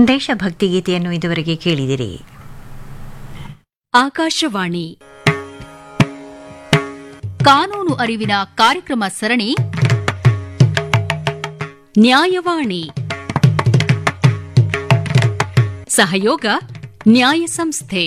ದೇಶಭಕ್ತಿ ಗೀತೆಯನ್ನು ಇದುವರೆಗೆ ಕೇಳಿದಿರಿ ಆಕಾಶವಾಣಿ ಕಾನೂನು ಅರಿವಿನ ಕಾರ್ಯಕ್ರಮ ಸರಣಿ ನ್ಯಾಯವಾಣಿ ಸಹಯೋಗ ನ್ಯಾಯ ಸಂಸ್ಥೆ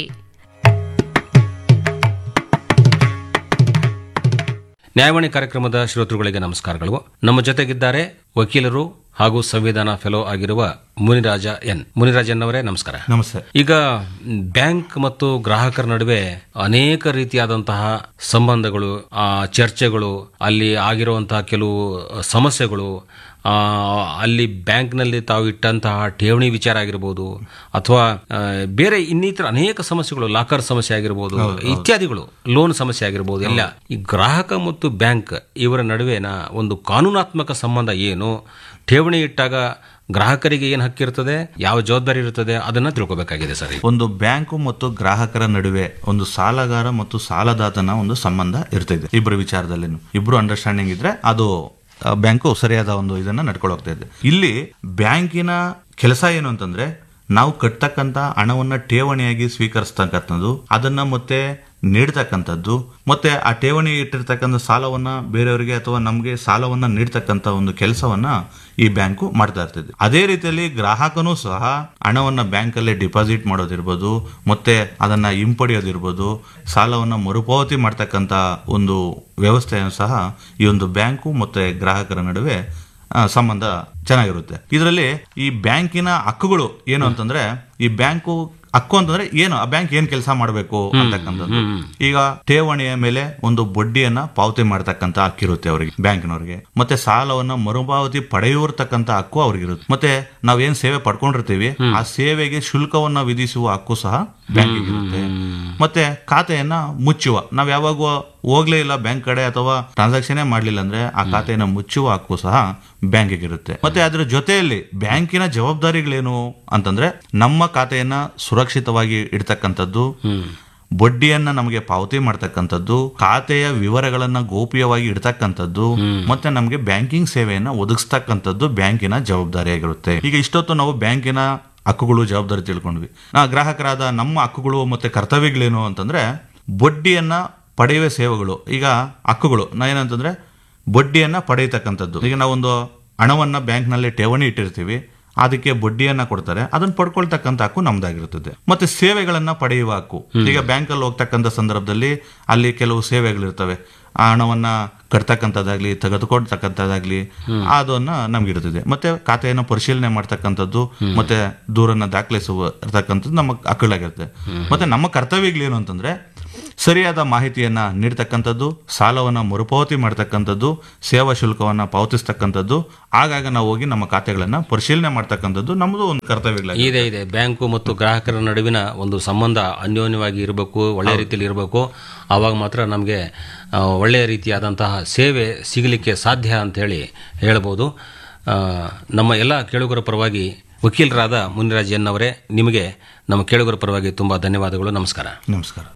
ನ್ಯಾಯವಾಣಿ ಕಾರ್ಯಕ್ರಮದ ಶ್ರೋತೃಗಳಿಗೆ ನಮಸ್ಕಾರಗಳು ನಮ್ಮ ಜೊತೆಗಿದ್ದಾರೆ ವಕೀಲರು ಹಾಗೂ ಸಂವಿಧಾನ ಫೆಲೋ ಆಗಿರುವ ಮುನಿರಾಜ ಎನ್ ಮುನಿರಾಜ್ ಎನ್ ಅವರೇ ನಮಸ್ಕಾರ ನಮಸ್ತೆ ಈಗ ಬ್ಯಾಂಕ್ ಮತ್ತು ಗ್ರಾಹಕರ ನಡುವೆ ಅನೇಕ ರೀತಿಯಾದಂತಹ ಸಂಬಂಧಗಳು ಆ ಚರ್ಚೆಗಳು ಅಲ್ಲಿ ಆಗಿರುವಂತಹ ಕೆಲವು ಸಮಸ್ಯೆಗಳು ಆ, ಅಲ್ಲಿ ಬ್ಯಾಂಕ್ನಲ್ಲಿ ತಾವು ಇಟ್ಟಂತಹ ಠೇವಣಿ ವಿಚಾರ ಆಗಿರ್ಬೋದು ಅಥವಾ ಆ, ಬೇರೆ ಇನ್ನಿತರ ಅನೇಕ ಸಮಸ್ಯೆಗಳು ಲಾಕರ್ ಸಮಸ್ಯೆ ಆಗಿರ್ಬೋದು ಇತ್ಯಾದಿಗಳು ಲೋನ್ ಸಮಸ್ಯೆ ಆಗಿರ್ಬೋದು ಎಲ್ಲ ಈ ಗ್ರಾಹಕ ಮತ್ತು ಬ್ಯಾಂಕ್ ಇವರ ನಡುವೆನ ಒಂದು ಕಾನೂನಾತ್ಮಕ ಸಂಬಂಧ ಏನು ಠೇವಣಿ ಇಟ್ಟಾಗ ಗ್ರಾಹಕರಿಗೆ ಏನು ಹಕ್ಕಿರ್ತದೆ ಯಾವ ಜವಾಬ್ದಾರಿ ಇರ್ತದೆ ಅದನ್ನ ತಿಳ್ಕೊಬೇಕಾಗಿದೆ ಸರ್ ಈಗ. ಒಂದು ಬ್ಯಾಂಕು ಮತ್ತು ಗ್ರಾಹಕರ ನಡುವೆ ಒಂದು ಸಾಲಗಾರ ಮತ್ತು ಸಾಲದಾತನ ಒಂದು ಸಂಬಂಧ ಇರ್ತಿದೆ ಇಬ್ಬರ ವಿಚಾರದಲ್ಲಿ ಇಬ್ರು ಅಂಡರ್ಸ್ಟ್ಯಾಂಡಿಂಗ್ ಇದ್ರೆ ಅದು ಆ, ಬ್ಯಾಂಕು ಸರಿಯಾದ ಒಂದು ಇದನ್ನ ನಡ್ಕೊಂಡು ಹೋಗ್ತಾ ಇದೆ ಇಲ್ಲಿ ಬ್ಯಾಂಕಿನ ಕೆಲಸ ಏನು ಅಂತಂದ್ರೆ ನಾವು ಕಟ್ತಕ್ಕಂತ ಹಣವನ್ನ ಠೇವಣಿಯಾಗಿ ಸ್ವೀಕರಿಸ್ತಕ್ಕಂಥದ್ದು ಅದನ್ನ ಮತ್ತೆ ನೀಡ್ತಕ್ಕಂಥದ್ದು ಮತ್ತೆ ಆ ಠೇವಣಿ ಇಟ್ಟಿರ್ತಕ್ಕಂಥ ಸಾಲವನ್ನ ಬೇರೆಯವರಿಗೆ ಅಥವಾ ನಮಗೆ ಸಾಲವನ್ನ ನೀಡ್ತಕ್ಕಂಥ ಒಂದು ಕೆಲಸವನ್ನ ಈ ಬ್ಯಾಂಕು ಮಾಡ್ತಾ ಇರ್ತದೆ ಅದೇ ರೀತಿಯಲ್ಲಿ ಗ್ರಾಹಕನೂ ಸಹ ಹಣವನ್ನ ಬ್ಯಾಂಕಲ್ಲೇ ಡಿಪಾಸಿಟ್ ಮಾಡೋದಿರ್ಬೋದು ಮತ್ತೆ ಅದನ್ನ ಹಿಂಪಡೆಯೋದಿರ್ಬೋದು ಸಾಲವನ್ನ ಮರುಪಾವತಿ ಮಾಡ್ತಕ್ಕಂಥ ಒಂದು ವ್ಯವಸ್ಥೆಯನ್ನು ಸಹ ಈ ಒಂದು ಬ್ಯಾಂಕು ಮತ್ತೆ ಗ್ರಾಹಕರ ನಡುವೆ ಆ, ಸಂಬಂಧ ಚೆನ್ನಾಗಿರುತ್ತೆ ಇದರಲ್ಲಿ ಈ ಬ್ಯಾಂಕಿನ ಹಕ್ಕುಗಳು ಏನು ಅಂತಂದ್ರೆ ಈ ಬ್ಯಾಂಕು ಹಕ್ಕು ಅಂತಂದ್ರೆ ಏನು ಆ ಬ್ಯಾಂಕ್ ಏನ್ ಕೆಲಸ ಮಾಡಬೇಕು ಅಂತಕ್ಕಂಥದ್ದು ಈಗ ಠೇವಣಿಯ ಮೇಲೆ ಒಂದು ಬಡ್ಡಿಯನ್ನ ಪಾವತಿ ಮಾಡ್ತಕ್ಕಂಥ ಹಕ್ಕಿರುತ್ತೆ ಅವರಿಗೆ ಬ್ಯಾಂಕಿನವರಿಗೆ ಮತ್ತೆ ಸಾಲವನ್ನ ಮರುಪಾವತಿ ಪಡೆಯುವರ್ತಕ್ಕಂಥ ಹಕ್ಕು ಅವ್ರಿಗಿರುತ್ತೆ ಮತ್ತೆ ನಾವೇನ್ ಸೇವೆ ಪಡ್ಕೊಂಡಿರ್ತೀವಿ ಆ ಸೇವೆಗೆ ಶುಲ್ಕವನ್ನ ವಿಧಿಸುವ ಹಕ್ಕು ಸಹ ಬ್ಯಾಂಕಿಗೆ ಇರುತ್ತೆ ಮತ್ತೆ ಖಾತೆಯನ್ನ ಮುಚ್ಚುವ ನಾವ್ ಯಾವಾಗ ಹೋಗ್ಲೇ ಇಲ್ಲ ಬ್ಯಾಂಕ್ ಕಡೆ ಅಥವಾ ಟ್ರಾನ್ಸಾಕ್ಷನ್ ಮಾಡ್ಲಿಲ್ಲ ಅಂದ್ರೆ ಆ ಖಾತೆಯನ್ನ ಮುಚ್ಚುವ ಹಕ್ಕು ಸಹ ಬ್ಯಾಂಕಿಗೆ ಇರುತ್ತೆ ಮತ್ತೆ ಅದ್ರ ಜೊತೆಯಲ್ಲಿ ಬ್ಯಾಂಕಿನ ಜವಾಬ್ದಾರಿಗಳೇನು ಅಂತಂದ್ರೆ ನಮ್ಮ ಖಾತೆಯನ್ನ ಸುರಕ್ಷಿತವಾಗಿ ಇಡ್ತಕ್ಕಂಥದ್ದು ಬಡ್ಡಿಯನ್ನ ನಮಗೆ ಪಾವತಿ ಮಾಡ್ತಕ್ಕಂಥದ್ದು ಖಾತೆಯ ವಿವರಗಳನ್ನ ಗೌಪ್ಯವಾಗಿ ಇಡ್ತಕ್ಕಂಥದ್ದು ಮತ್ತೆ ನಮಗೆ ಬ್ಯಾಂಕಿಂಗ್ ಸೇವೆಯನ್ನ ಒದಗಿಸ್ತಕ್ಕಂಥದ್ದು ಬ್ಯಾಂಕಿನ ಜವಾಬ್ದಾರಿಯಾಗಿರುತ್ತೆ ಈಗ ಇಷ್ಟೊತ್ತು ನಾವು ಬ್ಯಾಂಕಿನ ಹಕ್ಕುಗಳು ಜವಾಬ್ದಾರಿ ತಿಳ್ಕೊಂಡ್ವಿ ನಾ ಗ್ರಾಹಕರಾದ ನಮ್ಮ ಹಕ್ಕುಗಳು ಮತ್ತೆ ಕರ್ತವ್ಯಗಳೇನು ಅಂತಂದ್ರೆ ಬಡ್ಡಿಯನ್ನ ಪಡೆಯುವ ಸೇವೆಗಳು ಈಗ ಹಕ್ಕುಗಳು ನಾ ಏನಂತಂದ್ರೆ ಬಡ್ಡಿಯನ್ನ ಪಡೆಯತಕ್ಕಂಥದ್ದು ಈಗ ನಾವೊಂದು ಹಣವನ್ನ ಬ್ಯಾಂಕ್ನಲ್ಲಿ ಠೇವಣಿ ಇಟ್ಟಿರ್ತೀವಿ ಅದಕ್ಕೆ ಬಡ್ಡಿಯನ್ನ ಕೊಡ್ತಾರೆ ಅದನ್ನ ಪಡ್ಕೊಳ್ತಕ್ಕಂಥ ಹಕ್ಕು ನಮ್ದಾಗಿರುತ್ತದೆ ಮತ್ತೆ ಸೇವೆಗಳನ್ನ ಪಡೆಯುವ ಹಕ್ಕು ಈಗ ಬ್ಯಾಂಕಲ್ಲಿ ಹೋಗ್ತಕ್ಕಂಥ ಸಂದರ್ಭದಲ್ಲಿ ಅಲ್ಲಿ ಕೆಲವು ಸೇವೆಗಳಿರ್ತವೆ ಆ ಹಣವನ್ನ ಕಟ್ತಕ್ಕಂಥದ್ದಾಗ್ಲಿ ತೆಗೆದುಕೊಡ್ತಕ್ಕಂಥದ್ದಾಗ್ಲಿ ಅದನ್ನ ನಮ್ಗಿರ್ತದೆ ಮತ್ತೆ ಖಾತೆಯನ್ನು ಪರಿಶೀಲನೆ ಮಾಡ್ತಕ್ಕಂಥದ್ದು ಮತ್ತೆ ದೂರನ್ನ ದಾಖಲಿಸುವ ಇರ್ತಕ್ಕಂಥದ್ದು ನಮ್ಮ ಹಕ್ಕುಗಳಾಗಿರುತ್ತೆ ಮತ್ತೆ ನಮ್ಮ ಕರ್ತವ್ಯಗಳೇನು ಅಂತಂದ್ರೆ ಸರಿಯಾದ ಮಾಹಿತಿಯನ್ನ ನೀಡ್ತಕ್ಕಂಥದ್ದು ಸಾಲವನ್ನ ಮರುಪಾವತಿ ಮಾಡ್ತಕ್ಕಂಥದ್ದು ಸೇವಾ ಶುಲ್ಕವನ್ನ ಪಾವತಿಸ್ತಕ್ಕಂಥದ್ದು ಆಗಾಗ ನಾವು ಹೋಗಿ ನಮ್ಮ ಖಾತೆಗಳನ್ನ ಪರಿಶೀಲನೆ ಮಾಡ್ತಕ್ಕಂಥದ್ದು ನಮ್ಮದು ಒಂದು ಕರ್ತವ್ಯಗಳಾಗಿದೆ ಇದೆ ಇದೆ ಬ್ಯಾಂಕು ಮತ್ತು ಗ್ರಾಹಕರ ನಡುವಿನ ಒಂದು ಸಂಬಂಧ ಅನ್ಯೋನ್ಯವಾಗಿ ಇರಬೇಕು ಒಳ್ಳೆಯ ರೀತಿಯಲ್ಲಿ ಇರಬೇಕು ಆವಾಗ ಮಾತ್ರ ನಮಗೆ ಆ, ಒಳ್ಳೆಯ ರೀತಿಯಾದಂತಹ ಸೇವೆ ಸಿಗಲಿಕ್ಕೆ ಸಾಧ್ಯ ಅಂತ ಹೇಳಿ ಹೇಳ್ಬೋದು ಆ, ನಮ್ಮ ಎಲ್ಲ ಕೇಳುಗರ ಪರವಾಗಿ ವಕೀಲರಾದ ಮುನಿರಾಜ್ ಎನ್ ಅವರೇ ನಿಮಗೆ ನಮ್ಮ ಕೇಳುಗರ ಪರವಾಗಿ ತುಂಬಾ ಧನ್ಯವಾದಗಳು ನಮಸ್ಕಾರ ನಮಸ್ಕಾರ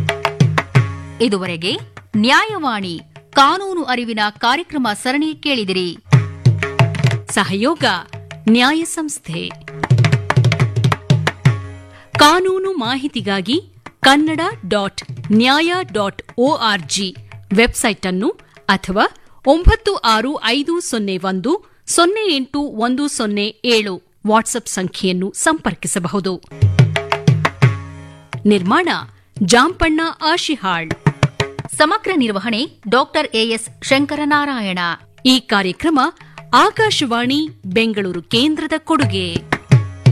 ಇದುವರೆಗೆ ನ್ಯಾಯವಾಣಿ ಕಾನೂನು ಅರಿವಿನ ಕಾರ್ಯಕ್ರಮ ಸರಣಿ ಕೇಳಿದಿರಿ ಸಹಯೋಗ ನ್ಯಾಯ ಸಂಸ್ಥೆ ಕಾನೂನು ಮಾಹಿತಿಗಾಗಿ Kannada dot Nyaya dot ORG website ಅನ್ನು ಅಥವಾ ಒಂಬತ್ತು ಆರು ಐದು ಸೊನ್ನೆ ಒಂದು ಸೊನ್ನೆ ಎಂಟು ಒಂದು ಸೊನ್ನೆ ಏಳು ವಾಟ್ಸ್ಆಪ್ ಸಂಖ್ಯೆಯನ್ನು ಸಂಪರ್ಕಿಸಬಹುದು ನಿರ್ಮಾಣ ಜಾಂಪಣ್ಣ ಆಶಿಹಾಳ್ ಸಮಗ್ರ ನಿರ್ವಹಣೆ ಡಾಕ್ಟರ್ ಎಎಸ್ ಶಂಕರನಾರಾಯಣ ಈ ಕಾರ್ಯಕ್ರಮ ಆಕಾಶವಾಣಿ ಬೆಂಗಳೂರು ಕೇಂದ್ರದ ಕೊಡುಗೆ